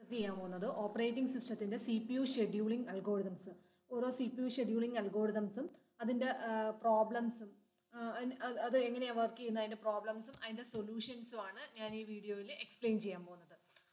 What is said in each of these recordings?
ചെയ്യാൻ പോകുന്നത് ഓപ്പറേറ്റിംഗ് സിസ്റ്റത്തിൻ്റെ C P U scheduling algorithms ഓരോ സി പി യു ഷെഡ്യൂളിംഗ് അൽഗോരിതംസും അതിൻ്റെ പ്രോബ്ലംസും അത് എങ്ങനെയാണ് വർക്ക് ചെയ്യുന്നത് അതിൻ്റെ പ്രോബ്ലംസും അതിൻ്റെ സൊല്യൂഷൻസും ആണ് ഞാൻ ഈ വീഡിയോയിൽ എക്സ്പ്ലെയിൻ ചെയ്യാൻ പോകുന്നത്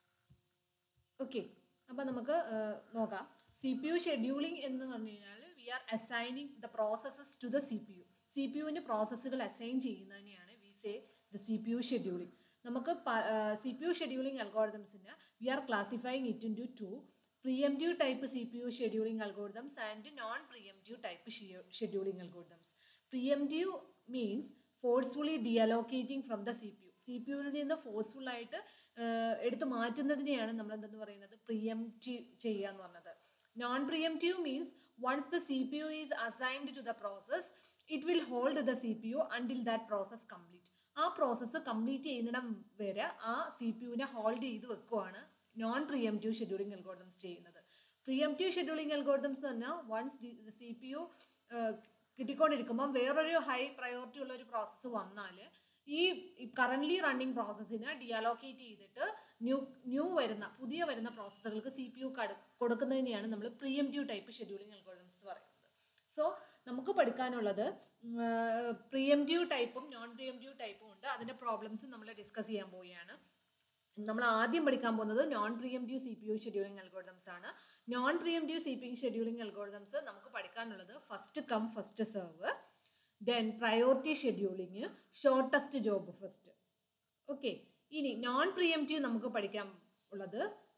ഓക്കെ അപ്പം നമുക്ക് ആ, നോക്കാം സി പി യു ഷെഡ്യൂളിംഗ് എന്ന് പറഞ്ഞു കഴിഞ്ഞാൽ we are assigning the processes to the C P U C P യുവിന് പ്രോസസ്സുകൾ അസൈൻ ചെയ്യുന്നതിനെയാണ് we say the C P U scheduling നമുക്ക് സി പി യു ഷെഡ്യൂളിംഗ് അൽഗോറിതംസിന് we are classifying it into two preemptive type C P U scheduling algorithms and non preemptive type scheduling algorithms preemptive means forcefully deallocating from the C P U C P യുവിൽ നിന്ന് forceful ആയിട്ട് എടുത്തു മാറ്റുന്നതിനെയാണ് നമ്മൾ എന്തെന്ന് പറയുന്നത് pre-emptive ചെയ്യുക എന്ന് പറഞ്ഞത് non preemptive means once the C P U is assigned to the process it will hold the C P U until that process complete ആ പ്രോസസ്സ് കംപ്ലീറ്റ് ചെയ്യുന്നിടം വരെ ആ സി പി യുവിനെ ഹോൾഡ് ചെയ്ത് വെക്കുവാണ് നോൺ പ്രിയംറ്റീവ് ഷെഡ്യൂളിംഗ് അൽഗോറിതംസ് ചെയ്യുന്നത് preemptive scheduling algorithms എന്ന് പറഞ്ഞാൽ വൺസ് സി പി യു കിട്ടിക്കൊണ്ടിരിക്കുമ്പം വേറൊരു ഹൈ പ്രയോറിറ്റി ഉള്ള ഒരു പ്രോസസ്സ് വന്നാൽ ഈ കറൻ്റ്ലി റണ്ണിങ് പ്രോസസ്സിനെ ഡിയാലോക്കേറ്റ് ചെയ്തിട്ട് ന്യൂ ന്യൂ വരുന്ന പുതിയ വരുന്ന പ്രോസസ്സുകൾക്ക് സി പി യു കൊടുക്കുന്നതിനെയാണ് നമ്മൾ പ്രിയംറ്റീവ് ടൈപ്പ് ഷെഡ്യൂളിംഗ് അൽഗോറിതംസ് പറയുന്നത് സോ നമുക്ക് പഠിക്കാനുള്ളത് പ്രിയംറ്റീവ് ടൈപ്പും നോൺ പ്രിയംറ്റീവ് ടൈപ്പും ഉണ്ട് അതിൻ്റെ പ്രോബ്ലംസും നമ്മൾ ഡിസ്കസ് ചെയ്യാൻ പോവുകയാണ് നമ്മൾ ആദ്യം പഠിക്കാൻ പോകുന്നത് non preemptive C P U scheduling algorithms ആണ് non preemptive C P scheduling algorithms നമുക്ക് പഠിക്കാനുള്ളത് first come first serve then priority scheduling shortest job first okay ഇനി നോൺ പ്രിയംറ്റീവ് നമുക്ക് പഠിക്കാൻ ഉള്ളത്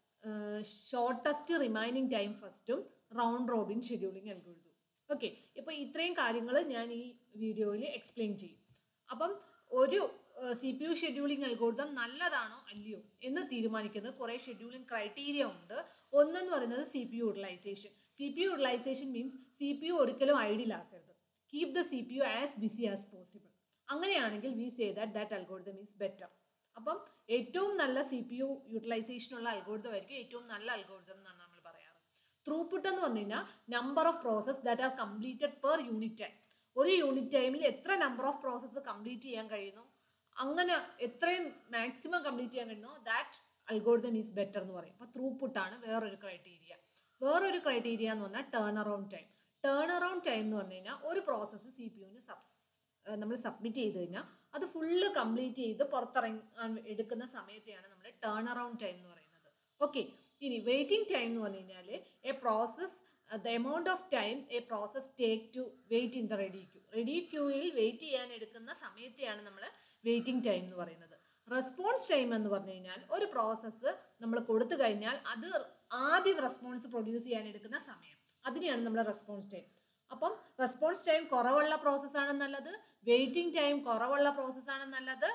ഷോർട്ടസ്റ്റ് റിമൈനിങ് ടൈം ഫസ്റ്റും round robin scheduling algorithm okay ഇപ്പോൾ ഇത്രയും കാര്യങ്ങൾ ഞാൻ ഈ വീഡിയോയിൽ എക്സ്പ്ലെയിൻ ചെയ്യും അപ്പം ഒരു C P U scheduling algorithm നല്ലതാണോ അല്ലയോ എന്ന് തീരുമാനിക്കുന്നത് കുറേ ഷെഡ്യൂളിംഗ് ക്രൈറ്റീരിയ ഉണ്ട് ഒന്നെന്ന് പറയുന്നത് C P U utilization C P U utilization means C P U ഒരിക്കലും ഐഡിയൽ ആക്കരുത് keep the C P U as busy as possible അങ്ങനെയാണെങ്കിൽ we say that that algorithm is better അപ്പം ഏറ്റവും നല്ല C P U യൂട്ടിലൈസേഷനുള്ള algorithm ആയിരിക്കും ഏറ്റവും നല്ല അൽഗോരിതം എന്നാണ് നമ്മൾ പറയാറ് ത്രൂപുട്ട് എന്ന് പറഞ്ഞു കഴിഞ്ഞാൽ number of process that are completed per unit time ഒരു യൂണിറ്റ് ടൈമിൽ എത്ര നമ്പർ ഓഫ് പ്രോസസ്സ് കംപ്ലീറ്റ് ചെയ്യാൻ കഴിയുന്നു അങ്ങനെ എത്രയും മാക്സിമം കംപ്ലീറ്റ് ചെയ്യാൻ കഴിയുന്നു ദാറ്റ് അൽഗോരിതം ഈസ് ബെറ്റർ എന്ന് പറയും അപ്പോൾ ത്രൂപുട്ട് ആണ് വേറൊരു ക്രൈറ്റീരിയ വേറൊരു ക്രൈറ്റീരിയ എന്ന് പറഞ്ഞാൽ turn around time turn around time എന്ന് പറഞ്ഞു കഴിഞ്ഞാൽ ഒരു പ്രോസസ്സ് സി പി യുവിന് സബ്സ് നമ്മൾ സബ്മിറ്റ് ചെയ്ത് കഴിഞ്ഞാൽ അത് ഫുള്ള് കംപ്ലീറ്റ് ചെയ്ത് പുറത്തിറങ്ങി എടുക്കുന്ന സമയത്തെയാണ് നമ്മൾ ടേൺ അറൗണ്ട് ടൈം എന്ന് പറയുന്നത് ഓക്കെ ഇനി വെയിറ്റിംഗ് ടൈം എന്ന് പറഞ്ഞു കഴിഞ്ഞാൽ a process the amount of time a process take to wait in the ready queue ready ക്യൂയിൽ വെയിറ്റ് ചെയ്യാൻ എടുക്കുന്ന സമയത്തെയാണ് നമ്മൾ വെയിറ്റിംഗ് ടൈം എന്ന് പറയുന്നത് റെസ്പോൺസ് ടൈം എന്ന് പറഞ്ഞു കഴിഞ്ഞാൽ ഒരു പ്രോസസ്സ് നമ്മൾ കൊടുത്തു കഴിഞ്ഞാൽ അത് ആദ്യം റെസ്പോൺസ് പ്രൊഡ്യൂസ് ചെയ്യാൻ എടുക്കുന്ന സമയം അതിനെയാണ് നമ്മൾ റെസ്പോൺസ് ടൈം അപ്പം റെസ്പോൺസ് ടൈം കുറവുള്ള പ്രോസസ്സാണ് നല്ലത് വെയിറ്റിംഗ് ടൈം കുറവുള്ള പ്രോസസ്സാണ് നല്ലത്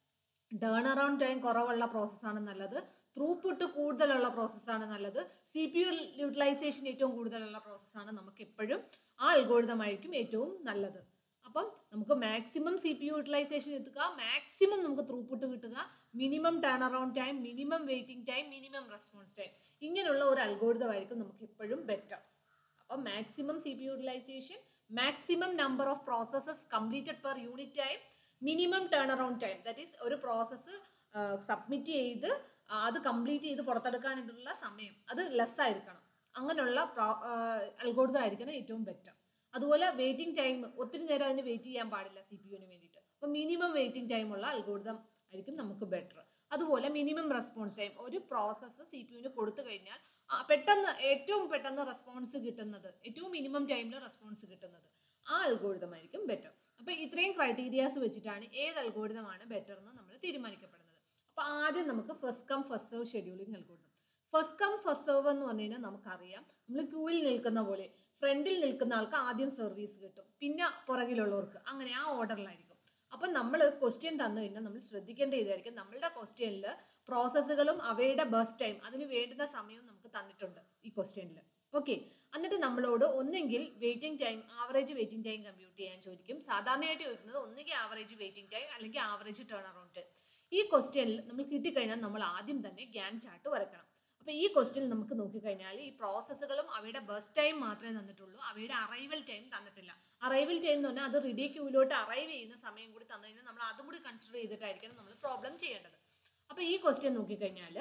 ടേൺ അറൗണ്ട് ടൈം കുറവുള്ള പ്രോസസ്സാണ് നല്ലത് ത്രൂപുട്ട് കൂടുതലുള്ള പ്രോസസ്സാണ് നല്ലത് സി പി യു യൂട്ടിലൈസേഷൻ ഏറ്റവും കൂടുതലുള്ള പ്രോസസ്സാണ് നമുക്ക് എപ്പോഴും ആ അൽഗോരിതമായിരിക്കും ഏറ്റവും നല്ലത് അപ്പം നമുക്ക് maximum C P U utilization എത്തുക മാക്സിമം നമുക്ക് ത്രൂപുട്ട് കിട്ടുക minimum turn around time minimum waiting time minimum response time ഇങ്ങനെയുള്ള ഒരു അൽഗോരിതമായിരിക്കും നമുക്ക് എപ്പോഴും ബെറ്റർ അപ്പം maximum C P utilization maximum number of processes completed per unit time minimum turn around time that is ഒരു process submit ചെയ്ത് അത് complete ചെയ്ത് പുറത്തെടുക്കാനായിട്ടുള്ള സമയം അത് ലെസ് ആയിരിക്കണം അങ്ങനെയുള്ള അൽഗോരിതം ആയിരിക്കണം ഏറ്റവും ബെറ്റർ അതുപോലെ വെയിറ്റിംഗ് ടൈം ഒത്തിരി നേരം അതിന് വെയിറ്റ് ചെയ്യാൻ പാടില്ല സി പി യുവിന് വേണ്ടിയിട്ട് അപ്പോൾ മിനിമം വെയിറ്റിംഗ് ടൈം ഉള്ള അൽഗോരിതം ആയിരിക്കും നമുക്ക് ബെറ്റർ അതുപോലെ മിനിമം റെസ്പോൺസ് ടൈം ഒരു പ്രോസസ്സ് സി പി യുവിന് കൊടുത്തു കഴിഞ്ഞാൽ പെട്ടെന്ന് ഏറ്റവും പെട്ടെന്ന് റെസ്പോൺസ് കിട്ടുന്നത് ഏറ്റവും മിനിമം ടൈമിൽ റെസ്പോൺസ് കിട്ടുന്നത് ആ അൽഗോരിതം ആയിരിക്കും ബെറ്റർ അപ്പോൾ ഇത്രയും ക്രൈറ്റീരിയാസ് വെച്ചിട്ടാണ് ഏത് അൽഗോരിതമാണ് ബെറ്റർ എന്ന് നമ്മൾ തീരുമാനിക്കപ്പെടുന്നത് അപ്പോൾ ആദ്യം നമുക്ക് first come first serve scheduling algorithm first come first serve എന്ന് പറഞ്ഞു കഴിഞ്ഞാൽ നമുക്കറിയാം നമ്മൾ ക്യൂവിൽ നിൽക്കുന്ന പോലെ ഫ്രണ്ടിൽ നിൽക്കുന്ന ആൾക്ക് ആദ്യം സർവീസ് കിട്ടും പിന്നെ പുറകിലുള്ളവർക്ക് അങ്ങനെ ആ ഓർഡറിലായിരിക്കും അപ്പം നമ്മൾ ക്വസ്റ്റ്യൻ തന്നു കഴിഞ്ഞാൽ നമ്മൾ ശ്രദ്ധിക്കേണ്ട ഇതായിരിക്കും നമ്മളുടെ ക്വസ്റ്റ്യനിൽ പ്രോസസ്സുകളും അവയുടെ ബസ് ടൈം അതിന് വേണ്ടുന്ന സമയവും നമുക്ക് തന്നിട്ടുണ്ട് ഈ ക്വസ്റ്റ്യനിൽ ഓക്കെ എന്നിട്ട് നമ്മളോട് ഒന്നെങ്കിൽ waiting time average waiting time compute ചെയ്യാൻ ചോദിക്കും സാധാരണയായിട്ട് ചോദിക്കുന്നത് ഒന്നുകിൽ ആവറേജ് വെയിറ്റിംഗ് ടൈം അല്ലെങ്കിൽ ആവറേജ് ടേൺ അറൗണ്ട് ടൈം ഈ ക്വസ്റ്റ്യനിൽ നമ്മൾ കിട്ടിക്കഴിഞ്ഞാൽ നമ്മൾ ആദ്യം തന്നെ ഗ്യാൻ ചാർട്ട് വരക്കണം അപ്പോൾ ഈ ക്വസ്റ്റ്യൻ നമുക്ക് നോക്കിക്കഴിഞ്ഞാൽ ഈ പ്രോസസ്സുകളും അവയുടെ ബസ് ടൈം മാത്രമേ തന്നിട്ടുള്ളൂ അവയുടെ അറൈവൽ ടൈം തന്നിട്ടില്ല അറൈവൽ ടൈം എന്ന് പറഞ്ഞാൽ അത് റെഡി ക്യൂവിലോട്ട് അറൈവ് ചെയ്യുന്ന സമയം കൂടി തന്നു കഴിഞ്ഞാൽ നമ്മൾ അതും കൂടി കൺസിഡർ ചെയ്തിട്ടായിരിക്കണം നമ്മൾ പ്രോബ്ലം ചെയ്യേണ്ടത് അപ്പോൾ ഈ ക്വസ്റ്റ്യൻ നോക്കിക്കഴിഞ്ഞാൽ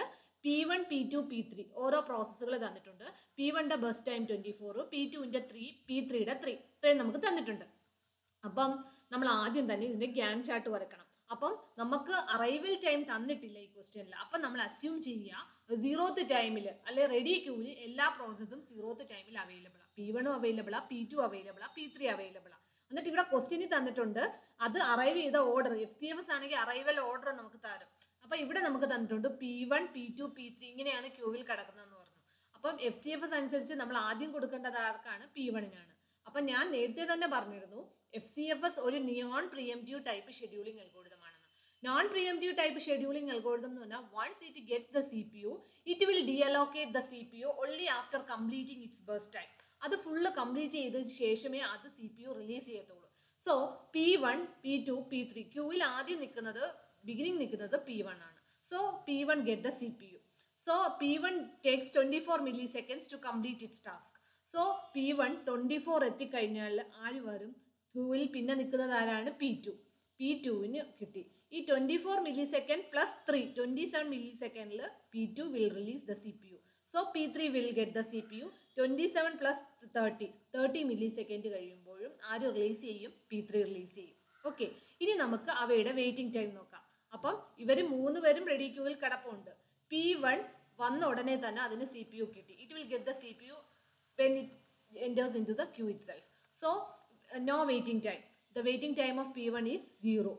P one P two P three ഓരോ പ്രോസസ്സുകൾ തന്നിട്ടുണ്ട് പി വണ്ണിന്റെ burst time twenty four P ടുവിന്റെ ത്രീ പി ത്രീയുടെ ത്രീ ഇത്രയും നമുക്ക് തന്നിട്ടുണ്ട് അപ്പം നമ്മൾ ആദ്യം തന്നെ ഇതിന്റെ ഗ്യാൻ ചാർട്ട് വരക്കണം അപ്പം നമുക്ക് അറൈവൽ ടൈം തന്നിട്ടില്ല ഈ ക്വസ്റ്റ്യനിൽ അപ്പം നമ്മൾ അസ്യൂം ചെയ്യുക സീറോത്ത് ടൈമിൽ അല്ലെ റെഡി ക്യൂവിൽ എല്ലാ പ്രോസസ്സും സീറോത്ത് ടൈമിൽ അവൈലബിൾ ആണ് പി വണ്ണും അവൈലബിൾ ആ പി ടു അവൈലബിൾ ആ പി ത്രീ അവൈലബിൾ ആ എന്നിട്ട് ഇവിടെ ക്വസ്റ്റ്യനിൽ തന്നിട്ടുണ്ട് അത് അറൈവ് ചെയ്ത order F C F S ആണെങ്കിൽ അറൈവൽ ഓർഡർ നമുക്ക് തരും അപ്പൊ ഇവിടെ നമുക്ക് തന്നിട്ടുണ്ട് P one P two P three ഇങ്ങനെയാണ് ക്യൂവിൽ കിടക്കുന്നതെന്ന് പറഞ്ഞു അപ്പം എഫ് സി എഫ് എസ് അനുസരിച്ച് നമ്മൾ ആദ്യം കൊടുക്കേണ്ടത് ആർക്കാണ് പി വണ്ണിനാണ് അപ്പൊ ഞാൻ നേരത്തെ തന്നെ പറഞ്ഞിരുന്നു എഫ് സി എഫ് എസ് ഒരു non preemptive type scheduling algorithm ആണെന്ന് non preemptive type scheduling algorithm എന്ന് പറഞ്ഞാൽ once it gets the C P U it will deallocate the C P U only after completing its burst time അത് full complete ചെയ്തതിന് ശേഷമേ അത് C P U release ചെയ്യത്തുള്ളൂ so P one P two P three ക്യൂവിൽ ആദ്യം നിൽക്കുന്നത് beginning നിൽക്കുന്നത് P one ആണ് so P one get the C P U so P one takes twenty four milliseconds to complete its task so P one twenty four എത്തിക്കഴിഞ്ഞാൽ ആര് വരും ക്യൂവിൽ പിന്നെ നിൽക്കുന്നത് ആരാണ് പി ടു പി ടുവിന് കിട്ടി ഈ twenty four millisecond plus three twenty seven മില്ലി സെക്കൻഡിൽ P two will release the C P U so P three will get the C P U twenty seven plus thirty thirty millisecond കഴിയുമ്പോഴും ആര് release ചെയ്യും P three release ചെയ്യും okay ഇനി നമുക്ക് അവയുടെ waiting time നോക്കാം അപ്പം ഇവർ മൂന്ന് പേരും റെഡി ക്യൂവിൽ കിടപ്പുണ്ട് പി വൺ വന്ന ഉടനെ തന്നെ അതിന് സി പി യു കിട്ടി it will get the C P U when it enters into the queue itself so no waiting time the waiting time of P one is zero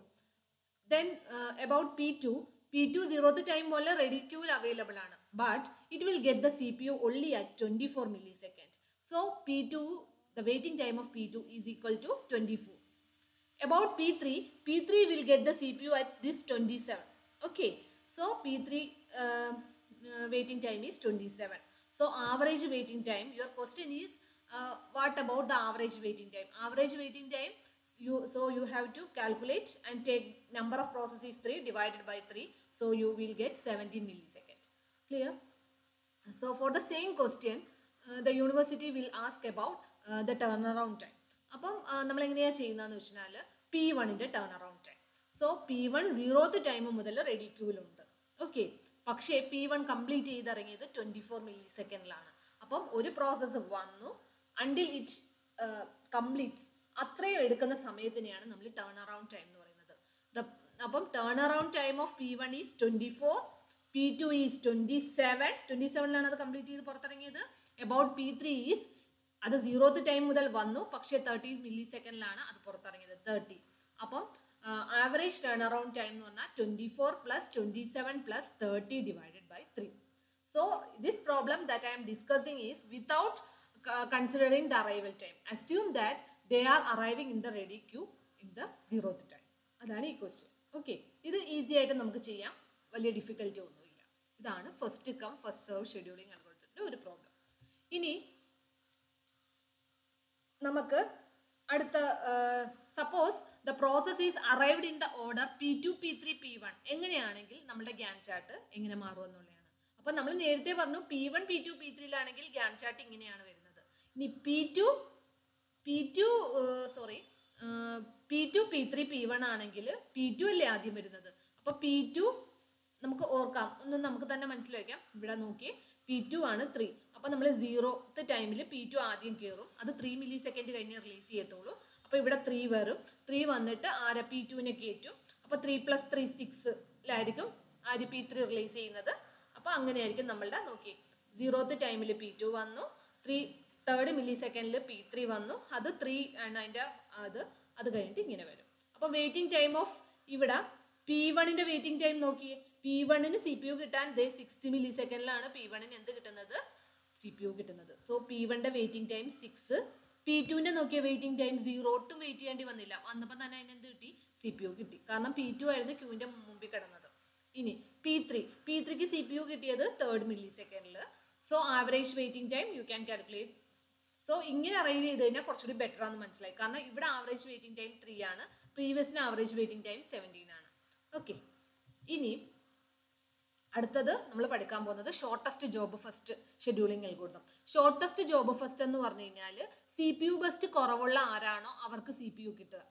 then about P two P two zeroth time പോലെ ready ക്യൂവിൽ available ആണ് but it will get the C P U only at twenty four millisecond so P two the waiting time of P two is equal to twenty four about P3, P3 will get the CPU at this 27. Okay, so P3 uh, uh, waiting time is 27. So average waiting time, your question is uh, what about the average waiting time? Average waiting time, you, so you have to calculate and take number of processes 3 divided by 3. So you will get 17 millisecond. Clear? So for the same question, uh, the university will ask about uh, the turnaround time. അപ്പം നമ്മൾ എങ്ങനെയാണ് ചെയ്യുന്നതെന്ന് വെച്ചാൽ P വണ്ണിന്റെ turn around time so P one zeroth time മുതൽ ready ക്യൂവിലുണ്ട് okay പക്ഷേ P one complete ചെയ്തിറങ്ങിയത് ട്വന്റി ഫോർ മില്ലി സെക്കൻഡിലാണ് അപ്പം ഒരു പ്രോസസ്സ് വന്നു അണ്ടിൽ ഇറ്റ് കംപ്ലീറ്റ്സ് അത്രയും എടുക്കുന്ന സമയത്തിനെയാണ് നമ്മൾ ടേൺ അറൗണ്ട് ടൈം എന്ന് പറയുന്നത് ദ അപ്പം turn around time of P one is twenty four P two is twenty seven twenty സെവനിലാണ് അത് കംപ്ലീറ്റ് ചെയ്ത് പുറത്തിറങ്ങിയത് അബൌട്ട് പി ത്രീ ഈസ് അത് സീറോത്ത് ടൈം മുതൽ വന്നു പക്ഷേ തേർട്ടി മില്ലി സെക്കൻഡിലാണ് അത് പുറത്തിറങ്ങിയത് തേർട്ടി അപ്പം ആവറേജ് ടേൺ അറൗണ്ട് ടൈം എന്ന് പറഞ്ഞാൽ twenty four plus twenty seven plus thirty divided by three so this problem that I'm discussing is without considering the arrival time assume that they are arriving in the ready queue in the zeroth time അതാണ് ഈ question okay ഇത് easy ആയിട്ട് നമുക്ക് ചെയ്യാം വലിയ difficulty ഒന്നുമില്ല ഇതാണ് first come first serve scheduling അൽഗോരിതത്തിന്റെ ഒരു പ്രോബ്ലം ഇനി നമുക്ക് അടുത്ത suppose the process is arrived in the order P two P three P one എങ്ങനെയാണെങ്കിൽ നമ്മുടെ ഗ്യാൻ ചാർട്ട് എങ്ങനെ മാറും എന്നുള്ളതാണ് അപ്പൊ നമ്മൾ നേരത്തെ പറഞ്ഞു P one P two P ത്രീയിലാണെങ്കിൽ ഗ്യാൻ ചാർട്ട് ഇങ്ങനെയാണ് വരുന്നത് ഇനി P two P two sorry P two P three P one ആണെങ്കിൽ പി ടു അല്ലേ ആദ്യം വരുന്നത് അപ്പൊ പി ടു നമുക്ക് ഓർക്കാം ഒന്ന് നമുക്ക് തന്നെ മനസ്സിലാക്കാം ഇവിടെ നോക്കി പി ടു ആണ് ത്രീ അപ്പൊ നമ്മൾ സീറോത്ത് ടൈമിൽ പി ടു ആദ്യം കയറും അത് ത്രീ മില്ലി സെക്കൻഡ് കഴിഞ്ഞ് റിലീസ് ചെയ്യത്തുള്ളൂ അപ്പൊ ഇവിടെ ത്രീ വരും ത്രീ വന്നിട്ട് ആര പി ടുവിനെ കയറ്റും അപ്പൊ ത്രീ പ്ലസ് ത്രീ സിക്സിലായിരിക്കും ആര് പി ത്രീ റിലീസ് ചെയ്യുന്നത് അപ്പൊ അങ്ങനെയായിരിക്കും നമ്മളുടെ നോക്കി സീറോത്ത് ടൈമിൽ പി ടു വന്നു ത്രീ തേർഡ് മില്ലി സെക്കൻഡിൽ പി ത്രീ വന്നു അത് ത്രീ ആണ് അതിന്റെ അത് അത് കഴിഞ്ഞിട്ട് ഇങ്ങനെ വരും അപ്പൊ വെയിറ്റിംഗ് ടൈം ഓഫ് ഇവിടെ പി വണ്ണിന്റെ വെയിറ്റിംഗ് ടൈം നോക്കിയേ പി വണ്ണിന് സി പി യു കിട്ടാൻ ദേ സിക്സ്റ്റി മില്ലി സെക്കൻഡിലാണ് പി വണ്ണിന് എന്ത് കിട്ടുന്നത് സി പി യു കിട്ടുന്നത് സോ പി വണ്ണിന്റെ വെയിറ്റിംഗ് ടൈം സിക്സ് പി ടുവിന്റെ നോക്കിയ വെയിറ്റിംഗ് ടൈം സീറോ ഒട്ടും വെയിറ്റ് ചെയ്യേണ്ടി വന്നില്ല വന്നപ്പോൾ തന്നെ അതിന് എന്ത് കിട്ടി സി പി യു കിട്ടി കാരണം പി ടു ആയിരുന്നു ക്യൂവിന്റെ മുമ്പിൽ കിടന്നത് ഇനി പി ത്രീ പി ത്രീക്ക് സി പി യു കിട്ടിയത് തേർഡ് മില്ലി സെക്കൻഡിൽ so average waiting time you can calculate so ഇങ്ങനെ അറൈവ് ചെയ്ത് കഴിഞ്ഞാൽ കുറച്ചുകൂടി ബെറ്റർ ആണെന്ന് മനസ്സിലായി കാരണം ഇവിടെ ആവറേജ് വെയിറ്റിംഗ് ടൈം ത്രീ ആണ് പ്രീവിയസിന് ആവറേജ് വെയിറ്റിംഗ് ടൈം സെവൻറ്റീൻ ആണ് ഓക്കെ ഇനി അടുത്തത് നമ്മൾ പഠിക്കാൻ പോകുന്നത് shortest job first scheduling algorithm shortest job first എന്ന് പറഞ്ഞു കഴിഞ്ഞാൽ സി പി യു ബെസ്റ്റ് കുറവുള്ള ആരാണോ അവർക്ക് സി പി യു കിട്ടുക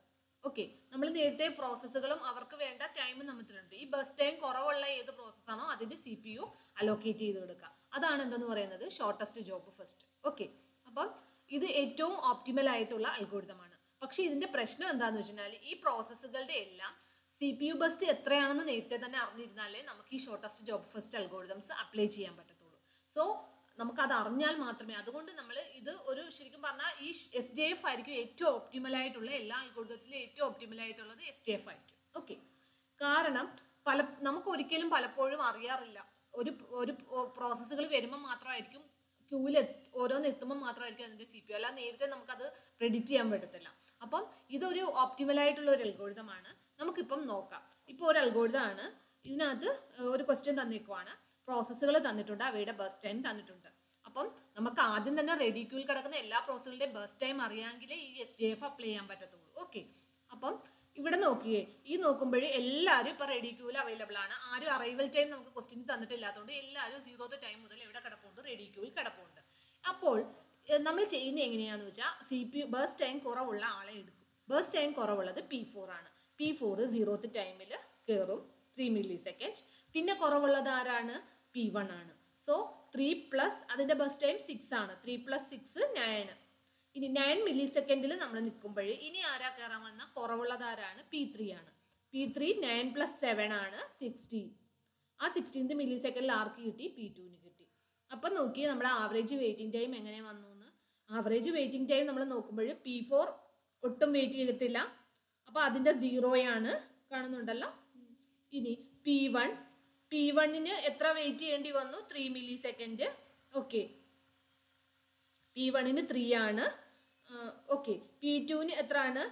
ഓക്കെ നമ്മൾ നേരത്തെ പ്രോസസ്സുകളും അവർക്ക് വേണ്ട ടൈമും നമ്മത്തിലുണ്ട് ഈ ബസ് ടൈം കുറവുള്ള ഏത് പ്രോസസ്സാണോ അതിന്റെ സി പി യു അലോക്കേറ്റ് ചെയ്ത് കൊടുക്കുക അതാണ് എന്തെന്ന് പറയുന്നത് ഷോർട്ടസ്റ്റ് ജോബ് ഫസ്റ്റ് ഓക്കെ അപ്പം ഇത് ഏറ്റവും ഓപ്റ്റിമൽ ആയിട്ടുള്ള അൽഗോരിതമാണ് പക്ഷേ ഇതിന്റെ പ്രശ്നം എന്താന്ന് വെച്ചാൽ ഈ പ്രോസസ്സുകളുടെ എല്ലാം സി പി യു ബസ്റ്റ് എത്രയാണെന്ന് നേരത്തെ തന്നെ അറിഞ്ഞിരുന്നാലേ നമുക്ക് ഈ shortest job first algorithms apply ചെയ്യാൻ പറ്റത്തുള്ളൂ സോ നമുക്കത് അറിഞ്ഞാൽ മാത്രമേ അതുകൊണ്ട് നമ്മൾ ഇത് ഒരു ശരിക്കും പറഞ്ഞാൽ ഈ എസ് ഡി എഫ് ആയിരിക്കും ഏറ്റവും ഒപ്റ്റിമൽ ആയിട്ടുള്ള എല്ലാ അൽഗോരിതത്തിലും ഏറ്റവും ഒപ്റ്റിമൽ ആയിട്ടുള്ളത് എസ് ഡി എഫ് ആയിരിക്കും ഓക്കെ കാരണം പല നമുക്ക് ഒരിക്കലും പലപ്പോഴും അറിയാറില്ല ഒരു ഒരു പ്രോസസ്സുകൾ വരുമ്പോൾ മാത്രമായിരിക്കും ക്യൂവിൽ ഓരോന്ന് എത്തുമ്പോൾ മാത്രമായിരിക്കും അതിന്റെ സി പി യു അല്ലാതെ നേരത്തെ നമുക്കത് പ്രെഡിക്റ്റ് ചെയ്യാൻ പറ്റത്തില്ല അപ്പം ഇതൊരു ഓപ്റ്റിമൽ ആയിട്ടുള്ള ഒരു അൽഗോരിതമാണ് നമുക്കിപ്പം നോക്കാം ഇപ്പോൾ ഒരു അൽഗോരിതമാണ് ഇതിനകത്ത് ഒരു ക്വസ്റ്റ്യൻ തന്നേക്കുവാണ് പ്രോസസ്സുകൾ തന്നിട്ടുണ്ട് അവയുടെ ബസ് ടൈം തന്നിട്ടുണ്ട് അപ്പം നമുക്ക് ആദ്യം തന്നെ റെഡി ക്യൂവിൽ കിടക്കുന്ന എല്ലാ പ്രോസസ്സുകളുടെയും ബസ് ടൈം അറിയാമെങ്കിലേ ഈ എസ് ഡി എഫ് അപ്ലൈ ചെയ്യാൻ പറ്റത്തുള്ളൂ ഓക്കെ അപ്പം ഇവിടെ നോക്കിയേ ഈ നോക്കുമ്പോഴേ എല്ലാവരും ഇപ്പൊ റെഡി ക്യൂവിൽ അവൈലബിൾ ആണ് ആരും അറൈവൽ ടൈം നമുക്ക് ക്വസ്റ്റ്യൻ തന്നിട്ടില്ലാത്തതുകൊണ്ട് എല്ലാവരും സീറോത്ത് ടൈം മുതൽ എവിടെ കിടപ്പുണ്ട് റെഡി ക്യൂവിൽ കിടപ്പുണ്ട് അപ്പോൾ ഏഹ്, നമ്മൾ ചെയ്യുന്ന എങ്ങനെയാന്ന് വെച്ചാൽ സി പി ബസ് ടൈം കുറവുള്ള ആളെ എടുക്കും ബസ് ടൈം കുറവുള്ളത് പി ഫോർ ആണ് പി ഫോർ സീറോത്ത് ടൈമിൽ കയറും ത്രീ മില്ലി സെക്കൻഡ് പിന്നെ കുറവുള്ളത് ആരാണ് പി വൺ ആണ് സോ ത്രീ പ്ലസ് അതിന്റെ ബസ് ടൈം സിക്സ് ആണ് ത്രീ പ്ലസ് സിക്സ് നയൻ ഇനി നയൻ മില്ലി സെക്കൻഡിൽ നമ്മൾ നിൽക്കുമ്പോൾ ഇനി ആരാ കയറാൻ വന്ന കുറവുള്ളത് ആരാണ് പി ത്രീ ആണ് P three nine plus seven ആണ് സിക്സ്റ്റീൻ ആ സിക്സ്റ്റീൻത് മില്ലി സെക്കൻഡിൽ ആർക്ക് കിട്ടി പി ടുവിന് കിട്ടി അപ്പം നോക്കി നമ്മുടെ ആവറേജ് വെയിറ്റിംഗ് ടൈം എങ്ങനെ വന്നു എന്ന് ആവറേജ് വെയിറ്റിംഗ് ടൈം നമ്മൾ നോക്കുമ്പോൾ പി ഫോർ ഒട്ടും വെയിറ്റ് ചെയ്തിട്ടില്ല അപ്പോൾ അതിൻ്റെ സീറോയാണ് കാണുന്നുണ്ടല്ലോ ഇനി പി വൺ പി വണ്ണിന് എത്ര വെയിറ്റ് ചെയ്യേണ്ടി വന്നു three millisecond okay P വണ്ണിന് ത്രീ ആണ് ഓക്കെ പി ടുവിന് എത്ര ആണ്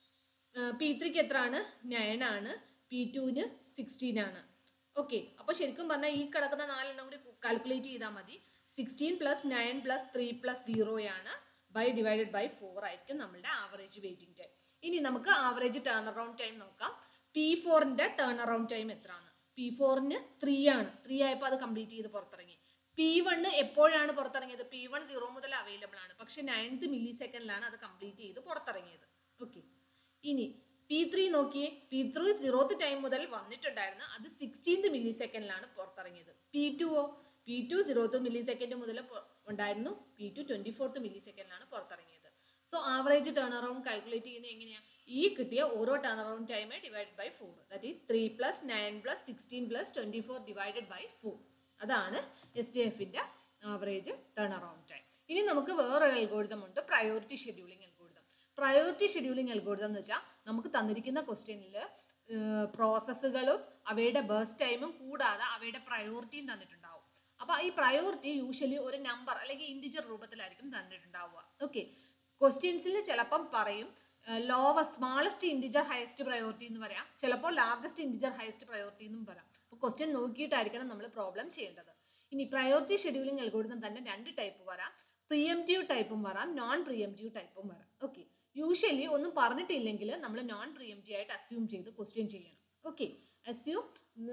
പി ത്രീക്ക് എത്ര ആണ് നയൻ ആണ് പി ടുവിന് സിക്സ്റ്റീൻ ആണ് ഓക്കെ അപ്പോൾ ശരിക്കും പറഞ്ഞാൽ ഈ കിടക്കുന്ന നാലെണ്ണം കൂടി കാൽക്കുലേറ്റ് ചെയ്താൽ മതി sixteen plus nine plus three plus സീറോയാണ് ബൈ ഡിവൈഡഡ് ബൈ ഫോർ ആയിരിക്കും നമ്മളുടെ ആവറേജ് വെയിറ്റിംഗ് ടൈം ഇനി നമുക്ക് ആവറേജ് ടേൺ അറൗണ്ട് ടൈം നോക്കാം പി ഫോറിന്റെ ടേൺ അറൗണ്ട് ടൈം എത്രയാണ് പി ഫോറിന് ത്രീ ആണ് ത്രീ ആയപ്പോൾ അത് കംപ്ലീറ്റ് ചെയ്ത് പുറത്തിറങ്ങി പി വണ്ണ് എപ്പോഴാണ് പുറത്തിറങ്ങിയത് പി വൺ സീറോ മുതൽ അവൈലബിൾ ആണ് പക്ഷെ നയൻത് മില്ലി സെക്കൻഡിലാണ് അത് കംപ്ലീറ്റ് ചെയ്ത് പുറത്തിറങ്ങിയത് ഓക്കെ ഇനി പി ത്രീ നോക്കിയേ പി ത്രീ സീറോത്ത് ടൈം മുതൽ വന്നിട്ടുണ്ടായിരുന്നു അത് സിക്സ്റ്റീൻത് മില്ലി സെക്കൻഡിലാണ് പുറത്തിറങ്ങിയത് പി ടുവോ P two zeroth millisecond മുതൽ പൊ- ഉണ്ടായിരുന്നു പി ടു ട്വന്റി ഫോർത്ത് മില്ലി സെക്കൻഡിലാണ് പുറത്തിറങ്ങിയത് so average turn around calculate ചെയ്യുന്നത് എങ്ങനെയാണ് ഈ കിട്ടിയ ഓരോ turn around time divide by four that is three plus nine plus sixteen plus twenty four divided by four അതാണ് എസ് ടി എഫിന്റെ ആവറേജ് ടേൺ അറൗണ്ട് ടൈം ഇനി നമുക്ക് വേറൊരു അൽഗോരിതം ഉണ്ട് priority scheduling algorithm priority scheduling algorithm എന്ന് വെച്ചാൽ നമുക്ക് തന്നിരിക്കുന്ന ക്വസ്റ്റ്യനിൽ പ്രോസസ്സുകളും അവയുടെ ബേസ് ടൈമും കൂടാതെ അവയുടെ പ്രയോറിറ്റിയും തന്നിട്ടുണ്ടാവും അപ്പൊ ഈ പ്രയോറിറ്റി യൂഷ്വലി ഒരു നമ്പർ അല്ലെങ്കിൽ ഇൻഡിജർ രൂപത്തിലായിരിക്കും തന്നിട്ടുണ്ടാവുക ഓക്കെ ക്വസ്റ്റ്യൻസിൽ ചിലപ്പം പറയും lower smallest integer highest priority എന്ന് പറയാം ചിലപ്പോൾ ലാർജസ്റ്റ് ഇൻഡിജർ ഹയസ്റ്റ് പ്രയോറിറ്റി എന്നും പറയാം അപ്പോൾ ക്വസ്റ്റ്യൻ നോക്കിയിട്ടായിരിക്കണം നമ്മൾ പ്രോബ്ലം ചെയ്യേണ്ടത് ഇനി പ്രയോറിറ്റി ഷെഡ്യൂളിംഗ് അൽഗോരിതം തന്നെ രണ്ട് ടൈപ്പ് വരാം പ്രിയംറ്റീവ് ടൈപ്പും വരാം നോൺ പ്രിയംറ്റീവ് ടൈപ്പും വരാം ഓക്കെ യൂഷ്വലി ഒന്നും പറഞ്ഞിട്ടില്ലെങ്കിൽ നമ്മൾ നോൺ പ്രിയംറ്റീവ് ആയിട്ട് അസ്യൂം ചെയ്ത് ക്വസ്റ്റ്യൻ ചെയ്യണം okay assume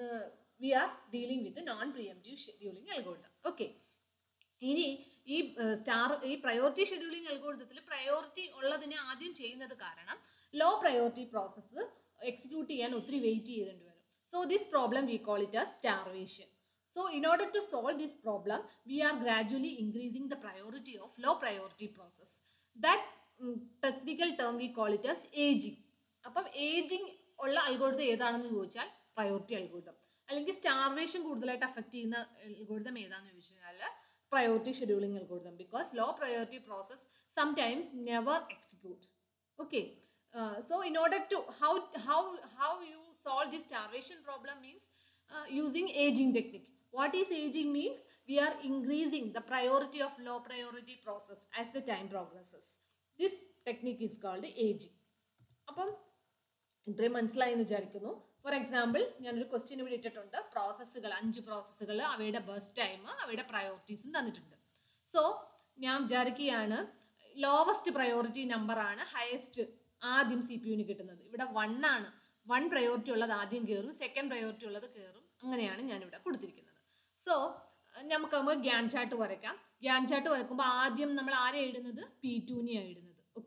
we are dealing with non preemptive scheduling algorithm okay ഇനി ഈ സ്റ്റാർ ഈ പ്രയോറിറ്റി ഷെഡ്യൂളിംഗ് അൽഗോരിതത്തിൽ പ്രയോറിറ്റി ഉള്ളതിനെ ആദ്യം ചെയ്യുന്നത് കാരണം ലോ പ്രയോറിറ്റി പ്രോസസ്സ് എക്സിക്യൂട്ട് ചെയ്യാൻ ഒത്തിരി വെയിറ്റ് ചെയ്യേണ്ടി വരും so this problem we call it as starvation so in order to solve this problem we are gradually increasing the priority of low priority process that mm, technical term we call it as aging അപ്പം aging ഉള്ള algorithm ഏതാണെന്ന് ചോദിച്ചാൽ priority algorithm അല്ലെങ്കിൽ starvation കൂടുതലായിട്ട് affect ചെയ്യുന്ന algorithm ഏതാണെന്ന് ചോദിച്ചു കഴിഞ്ഞാൽ priority scheduling algorithm because low priority process sometimes never execute okay uh, so in order to how how how you solve this starvation problem means uh, using aging technique what is aging means we are increasing the priority of low priority process as the time progresses this technique is called aging അപ്പം ഇത്രയും മനസ്സിലായി എന്ന് വിചാരിക്കുന്നു for example ഞാനൊരു question ഇവിടെ ഇട്ടിട്ടുണ്ട് പ്രോസസ്സുകൾ അഞ്ച് പ്രോസസ്സുകൾ അവയുടെ ബസ് ടൈം അവയുടെ പ്രയോറിറ്റീസും തന്നിട്ടുണ്ട് സോ ഞാൻ വിചാരിക്കുകയാണ് ലോവസ്റ്റ് പ്രയോറിറ്റി നമ്പർ ആണ് ഹയസ്റ്റ് ആദ്യം സി പി യുന് കിട്ടുന്നത് ഇവിടെ വൺ ആണ് വൺ പ്രയോറിറ്റി ഉള്ളത് ആദ്യം കയറും സെക്കൻഡ് പ്രയോറിറ്റി ഉള്ളത് കയറും അങ്ങനെയാണ് ഞാനിവിടെ കൊടുത്തിരിക്കുന്നത് സോ നമുക്ക് നമ്മൾ ഗ്യാൻ ചാർട്ട് വരയ്ക്കാം ഗ്യാൻ ചാർട്ട് വരയ്ക്കുമ്പോൾ ആദ്യം നമ്മൾ ആരെ ഇടുന്നത് പി ടുവിനെയാണ് ഇടുന്നത് ഓക്കെ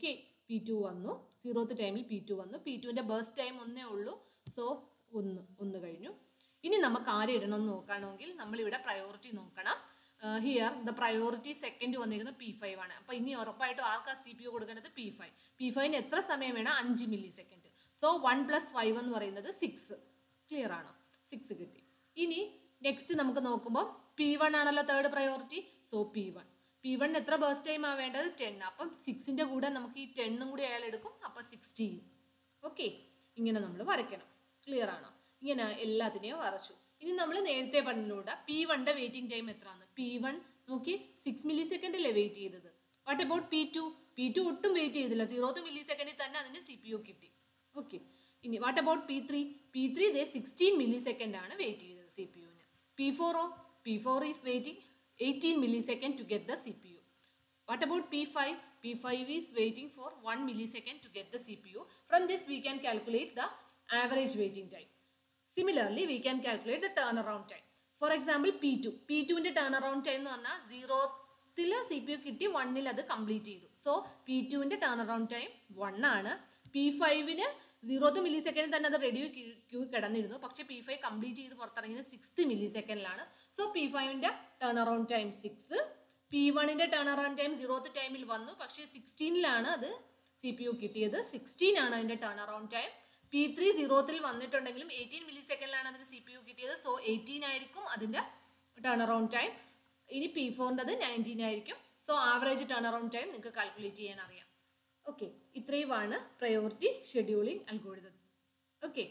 പി ടു വന്നു സീറോത്ത് ടൈമിൽ പി ടു വന്നു പി ടുവിൻ്റെ ബേസ്റ്റ് ടൈം ഒന്നേ ഉള്ളൂ സോ ഒന്ന് ഒന്ന് കഴിഞ്ഞു ഇനി നമുക്ക് ആരെ ഇടണം എന്ന് നോക്കുകയാണെങ്കിൽ നമ്മളിവിടെ പ്രയോറിറ്റി നോക്കണം ഹിയർ ദ പ്രയോറിറ്റി സെക്കൻഡ് വന്നിരിക്കുന്നത് പി ഫൈവ് ആണ് അപ്പോൾ ഇനി ഉറപ്പായിട്ടും ആർക്കാ സി പി യു കൊടുക്കേണ്ടത് പി ഫൈവ് പി ഫൈവിന് എത്ര സമയം വേണം അഞ്ച് millisecond so one plus five എന്ന് പറയുന്നത് സിക്സ് ക്ലിയർ ആണോ സിക്സ് കിട്ടി ഇനി നെക്സ്റ്റ് നമുക്ക് നോക്കുമ്പോൾ പി വൺ ആണല്ലോ third priority so P one P വണ്ണിന് എത്ര ബേസ്റ്റ് ടൈം ആ വേണ്ടത് ടെൻ അപ്പം സിക്സിൻ്റെ കൂടെ നമുക്ക് ഈ ടെണ്ണും കൂടി അയാൾ എടുക്കും അപ്പം സിക്സ്റ്റീൻ ഓക്കെ ഇങ്ങനെ നമ്മൾ വരയ്ക്കണം ക്ലിയർ ആണോ ഇങ്ങനെ എല്ലാത്തിനെയും വരച്ചു ഇനി നമ്മൾ നേരത്തെ പറഞ്ഞിലൂടെ പി വണ്ണിന്റെ വെയിറ്റിംഗ് ടൈം എത്രയാണ് പി വൺ നോക്കി സിക്സ് മില്ലി സെക്കൻഡല്ലേ വെയിറ്റ് ചെയ്തത് what about P two P two ഒട്ടും വെയിറ്റ് ചെയ്തില്ല സീറോത്ത് മില്ലി സെക്കൻഡിൽ തന്നെ അതിന് സി പി യു കിട്ടി ഓക്കെ ഇനി what about P three P three ദേ സിക്സ്റ്റീൻ മില്ലി സെക്കൻഡ് ആണ് വെയിറ്റ് ചെയ്തത് സി പി യുവിന് പി ഫോറോ P four is waiting eighteen millisecond to get the C P U What about P5? P5 is waiting for 1 millisecond to get the CPU. From this, we can calculate the average waiting time. Similarly, we can calculate the turnaround time. For example, P2. P2 ന്റെ turnaround time എന്ന് പറഞ്ഞാൽ സീറോത്തിൽ C P U കിട്ടി വണ്ണിൽ അത് complete ചെയ്തു so P ടുവിൻ്റെ turn time one ആണ് P ഫൈവിന് സീറോത്ത് മില്ലി സെക്കൻഡിൽ തന്നെ അത് റെഡി ക്യൂ കിടന്നിരുന്നു പക്ഷേ പി ഫൈവ് കംപ്ലീറ്റ് ചെയ്ത് പുറത്തിറങ്ങിയത് സിക്സ്ത് മില്ലി സെക്കൻഡിലാണ് സോ പി ഫൈവിൻ്റെ turn around time six P വണ്ണിന്റെ ടേൺ അറൗണ്ട് ടൈം സീറോത്ത് ടൈമിൽ വന്നു പക്ഷേ സിക്സ്റ്റീനിലാണ് അത് സി പി യു കിട്ടിയത് സിക്സ്റ്റീൻ ആണ് അതിന്റെ turn around time P three സീറോത്തിൽ വന്നിട്ടുണ്ടെങ്കിലും എയ്റ്റീൻ മില്ലി സെക്കൻഡിലാണ് അതിന് സി പി യു കിട്ടിയത് സോ എയ്റ്റീൻ ആയിരിക്കും അതിന്റെ ടേൺ അറൗണ്ട് ടൈം ഇനി പി ഫോറിൻ്റെത് നയൻറ്റീൻ ആയിരിക്കും so average turn around time നിങ്ങൾക്ക് കാൽക്കുലേറ്റ് ചെയ്യാൻ അറിയാം ഓക്കെ ഇത്രയുമാണ് പ്രയോറിറ്റി ഷെഡ്യൂളിംഗ് അൽഗോരിതം ഓക്കെ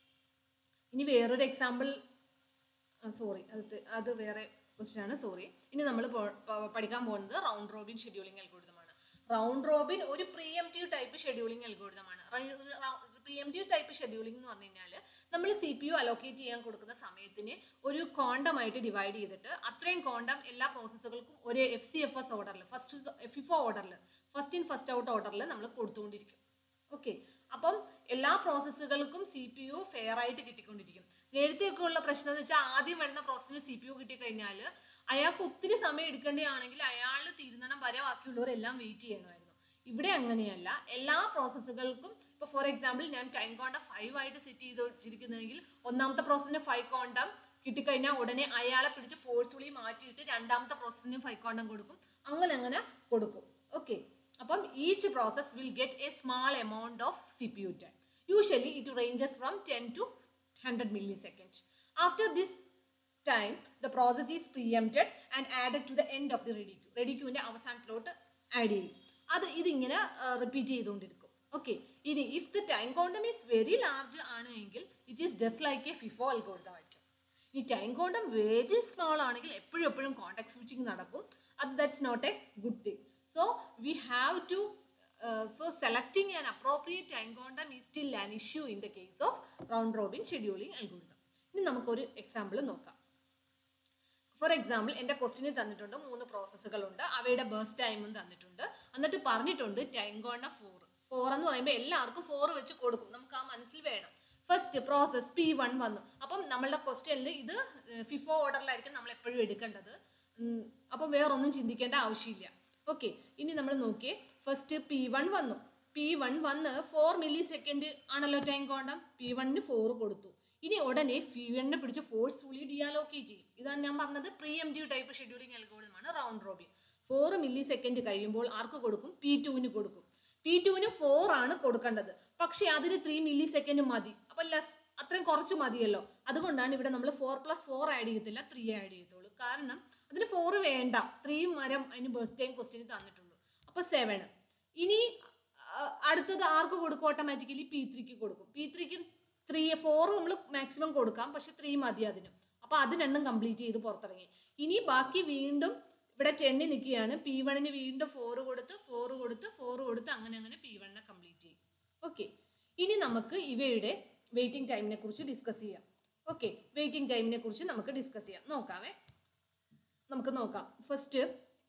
ഇനി വേറൊരു എക്സാമ്പിൾ സോറി അത് അത് വേറെ ക്വസ്റ്റ്യൻ ആണ് സോറി ഇനി നമ്മൾ പഠിക്കാൻ പോകുന്നത് റൗണ്ട് റോബിൻ ഷെഡ്യൂളിംഗ് അൽഗോരിതമാണ് റൗണ്ട് റോബിൻ ഒരു പ്രിയംറ്റീവ് ടൈപ്പ് ഷെഡ്യൂളിംഗ് അൽഗോരിതമാണ് പ്രിയംറ്റീവ് ടൈപ്പ് ഷെഡ്യൂളിംഗ് എന്ന് പറഞ്ഞു കഴിഞ്ഞാൽ നമ്മൾ സി പി യു അലോക്കേറ്റ് ചെയ്യാൻ കൊടുക്കുന്ന സമയത്തിന് ഒരു ക്വാണ്ടം ആയിട്ട് ഡിവൈഡ് ചെയ്തിട്ട് അത്രയും ക്വാണ്ടം എല്ലാ പ്രോസസ്സുകൾക്കും ഒരേ എഫ് സി എഫ് എസ് ഓർഡറിൽ ഫസ്റ്റ് എഫിഫോ ഓർഡറിൽ ഫസ്റ്റ് ഇൻ ഫസ്റ്റ് ഔട്ട് ഓർഡറിൽ നമ്മൾ കൊടുത്തുകൊണ്ടിരിക്കും ഓക്കെ അപ്പം എല്ലാ പ്രോസസ്സുകൾക്കും സി പി യു ഫെയർ ആയിട്ട് കിട്ടിക്കൊണ്ടിരിക്കും നേരത്തെയൊക്കെ ഉള്ള പ്രശ്നം എന്ന് വെച്ചാൽ ആദ്യം വരുന്ന പ്രോസസ്സിന് സി പി യു കിട്ടിക്കഴിഞ്ഞാൽ അയാൾക്ക് ഒത്തിരി സമയം എടുക്കേണ്ടതാണെങ്കിൽ അയാൾ തീരുന്നിടം വരെ ബാക്കിയുള്ളവരെല്ലാം വെയിറ്റ് ചെയ്യണമായിരുന്നു ഇവിടെ അങ്ങനെയല്ല എല്ലാ പ്രോസസ്സുകൾക്കും ഇപ്പോൾ ഫോർ എക്സാമ്പിൾ ഞാൻ ടൈം കോണ്ടം ഫൈവ് ആയിട്ട് സെറ്റ് ചെയ്ത് വെച്ചിരിക്കുന്നതെങ്കിൽ ഒന്നാമത്തെ പ്രോസസ്സിന് ഫൈവ് കോണ്ടം കിട്ടിക്കഴിഞ്ഞാൽ ഉടനെ അയാളെ പിടിച്ച് ഫോഴ്സ്ഫുള്ളി മാറ്റിയിട്ട് രണ്ടാമത്തെ പ്രോസസ്സിന് ഫൈവ് കോണ്ടം കൊടുക്കും അങ്ങനെ അങ്ങനെ കൊടുക്കും ഓക്കെ അപ്പം each process will get a small amount of C P U time usually it ranges from ten to hundred millisecond after this time the process is preempted and added to the end of the ready queue ready ക്യൂവിൻ്റെ അവസാനത്തിലോട്ട് add ചെയ്യും അത് ഇതിങ്ങനെ repeat ചെയ്തുകൊണ്ടിരിക്കും okay ഇനി if the time quantum is very large ആണ് എങ്കിൽ it is just like a FIFO algorithm ആയിരിക്കും ഈ ടൈം കോണ്ടം വെരി സ്മോൾ ആണെങ്കിൽ എപ്പോഴും എപ്പോഴും കോണ്ടാക്ട് സ്വിച്ചിങ് നടക്കും അത് that's not a good thing so we have to for selecting an appropriate time quantum is still an issue in the case of round robin scheduling algorithm ഇനി നമുക്കൊരു example നോക്കാം for example എൻ്റെ ക്വസ്റ്റിനിൽ തന്നിട്ടുണ്ട് മൂന്ന് പ്രോസസ്സുകളുണ്ട് അവയുടെ burst ടൈമും തന്നിട്ടുണ്ട് എന്നിട്ട് പറഞ്ഞിട്ടുണ്ട് ടൈം കോണ്ട ഫോർ ഫോർ എന്ന് പറയുമ്പോൾ എല്ലാവർക്കും ഫോർ വെച്ച് കൊടുക്കും നമുക്ക് ആ മനസ്സിൽ വേണം ഫസ്റ്റ് പ്രോസസ് പി വൺ വന്നു അപ്പം നമ്മളുടെ ക്വസ്റ്റ്യനിൽ ഇത് ഫിഫോ ഓർഡറിലായിരിക്കും നമ്മൾ എപ്പോഴും എടുക്കേണ്ടത് ഉം, അപ്പം വേറൊന്നും ചിന്തിക്കേണ്ട ആവശ്യമില്ല ഓക്കെ ഇനി നമ്മൾ നോക്കിയേ ഫസ്റ്റ് പി വൺ വന്നു പി വൺ വന്ന് ഫോർ മില്ലി സെക്കൻഡ് ആണല്ലോ ടൈം കോണ്ടം പി വണ്ണിന് ഫോർ കൊടുത്തു ഇനി ഉടനെ പി വണ്ണിനെ പിടിച്ച് ഫോഴ്സ്ഫുള്ളി ഡിയാലോക്കേറ്റ് ചെയ്യും ഇതാണ് ഞാൻ പറഞ്ഞത് preempted type scheduling അൽഗോരിതമാണ് round robin four millisecond കഴിയുമ്പോൾ ആർക്ക് കൊടുക്കും പി ടുവിന് കൊടുക്കും പി ടുവിന് ഫോർ ആണ് കൊടുക്കേണ്ടത് പക്ഷേ അതിന് ത്രീ മില്ലി സെക്കൻഡ് മതി അപ്പൊ ലെസ് അത്രയും കുറച്ച് മതിയല്ലോ അതുകൊണ്ടാണ് ഇവിടെ നമ്മൾ ഫോർ പ്ലസ് ഫോർ ആഡ് ചെയ്യത്തില്ല ത്രീ ആഡ് ചെയ്യത്തുള്ളൂ കാരണം അതിന് ഫോർ വേണ്ട ത്രീ മരം അതിന് ബേസ്റ്റ് ടൈം ക്വസ്റ്റ്യൻ തന്നിട്ടുള്ളൂ അപ്പൊ സെവൻ ഇനി ആ, അടുത്തത് ആർക്ക് കൊടുക്കും ഓട്ടോമാറ്റിക്കലി പി ത്രീക്ക് കൊടുക്കും പി ത്രീക്ക് ത്രീ ഫോർ നമ്മൾ മാക്സിമം കൊടുക്കാം പക്ഷെ ത്രീ മതി അതിന് അപ്പൊ അത് രണ്ടും കംപ്ലീറ്റ് ചെയ്ത് പുറത്തിറങ്ങി ഇനി ബാക്കി വീണ്ടും ഇവിടെ ടെന്നിൽ നിൽക്കുകയാണ് പി വണ്ണിന് വീണ്ടും ഫോർ കൊടുത്ത് ഫോർ കൊടുത്ത് ഫോർ കൊടുത്ത് അങ്ങനെ അങ്ങനെ പി വണ്ണിനെ കംപ്ലീറ്റ് ചെയ്യും ഓക്കെ ഇനി നമുക്ക് ഇവയുടെ വെയിറ്റിംഗ് ടൈമിനെ കുറിച്ച് ഡിസ്കസ് ചെയ്യാം ഓക്കെ വെയിറ്റിംഗ് ടൈമിനെ കുറിച്ച് നമുക്ക് ഡിസ്കസ് ചെയ്യാം നോക്കാവേ നമുക്ക് നോക്കാം ഫസ്റ്റ്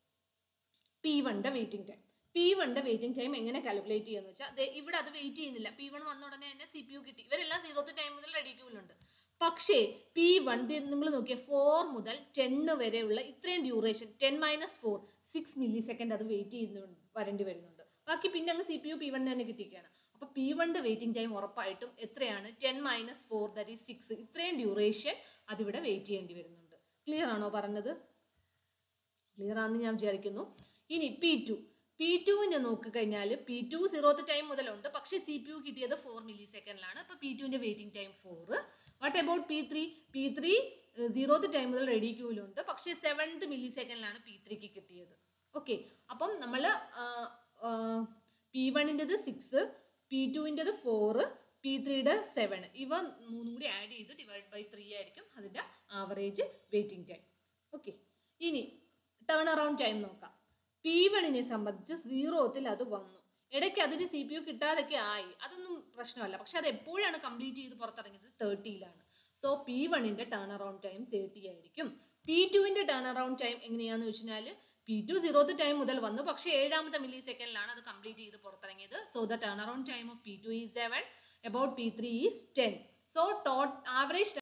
പി വണ്ണിന്റെ വെയിറ്റിംഗ് ടൈം പി വണ്ണിന്റെ വെയിറ്റിംഗ് ടൈം എങ്ങനെ കാൽക്കുലേറ്റ് ചെയ്യാന്ന് വെച്ചാൽ ദേ ഇവിടെ അത് വെയിറ്റ് ചെയ്യുന്നില്ല പി വൺ വന്ന ഉടനെ തന്നെ സി പി യു കിട്ടി ഇവരെല്ലാം സീറോത്ത് ടൈം മുതൽ റെഡി ക്യൂലുണ്ട് പക്ഷേ പി വൺ നിങ്ങൾ നോക്കിയ ഫോർ മുതൽ ടെന്ന് വരെയുള്ള ഇത്രയും duration ten minus four six millisecond അത് വെയിറ്റ് ചെയ്യുന്നു വരേണ്ടി വരുന്നുണ്ട് ബാക്കി പിന്നെ അങ്ങ് C P U P one തന്നെ കിട്ടിയിരിക്കുകയാണ് അപ്പോൾ പി വണ്ണിൻ്റെ വെയിറ്റിംഗ് ടൈം ഉറപ്പായിട്ടും എത്രയാണ് ten minus four that is six ഇത്രയും ഡ്യൂറേഷൻ അതിവിടെ വെയിറ്റ് ചെയ്യേണ്ടി വരുന്നുണ്ട് ക്ലിയർ ആണോ പറഞ്ഞത് ക്ലിയർ ആണെന്ന് ഞാൻ വിചാരിക്കുന്നു ഇനി പി ടു പി ടുവിൻ്റെ നോക്കിക്കഴിഞ്ഞാൽ പി ടു സീറോത്ത് ടൈം മുതലുണ്ട് പക്ഷേ സി പി യു കിട്ടിയത് ഫോർ മില്ലി സെക്കൻഡിലാണ് അപ്പോൾ പി ടുവിൻ്റെ waiting time for what about P three P three zeroth time മുതൽ റെഡി ക്യൂവിലുണ്ട് പക്ഷേ സെവൻത്ത് മില്ലി സെക്കൻഡിലാണ് പി ത്രീക്ക് കിട്ടിയത് ഓക്കെ അപ്പം നമ്മൾ പി വണ്ണിൻ്റെത് സിക്സ് പി ടുവിൻ്റെത് ഫോറ് പി ത്രീയുടെ സെവൻ ഇവ മൂന്നും കൂടി ആഡ് ചെയ്ത് ഡിവൈഡ് ബൈ ത്രീ ആയിരിക്കും അതിൻ്റെ ആവറേജ് വെയിറ്റിംഗ് ടൈം ഓക്കെ ഇനി ടേൺ അറൗണ്ട് ടൈം നോക്കാം പി വണ്ണിനെ സംബന്ധിച്ച് സീറോത്തിൽ അത് വന്നു ഇടയ്ക്ക് അതിന് സി പി യു കിട്ടാതൊക്കെ ആയി അതൊന്നും പ്രശ്നമല്ല പക്ഷെ അത് എപ്പോഴാണ് കംപ്ലീറ്റ് ചെയ്ത് പുറത്തിറങ്ങിയത് തേർട്ടിയിലാണ് സോ പി വണ്ണിൻ്റെ ടേൺ അറൗണ്ട് ടൈം തേർട്ടി ആയിരിക്കും പി ടുവിൻ്റെ ടേൺ അറൗണ്ട് ടൈം എങ്ങനെയാന്ന് വെച്ചാൽ പി ടു സീറോത്ത് ടൈം മുതൽ വന്നു പക്ഷേ ഏഴാമത്തെ മില്ലി സെക്കൻഡിലാണ് അത് കംപ്ലീറ്റ് ചെയ്ത് പുറത്തിറങ്ങിയത് so the turn around time of P two is seven about P three is ten so total average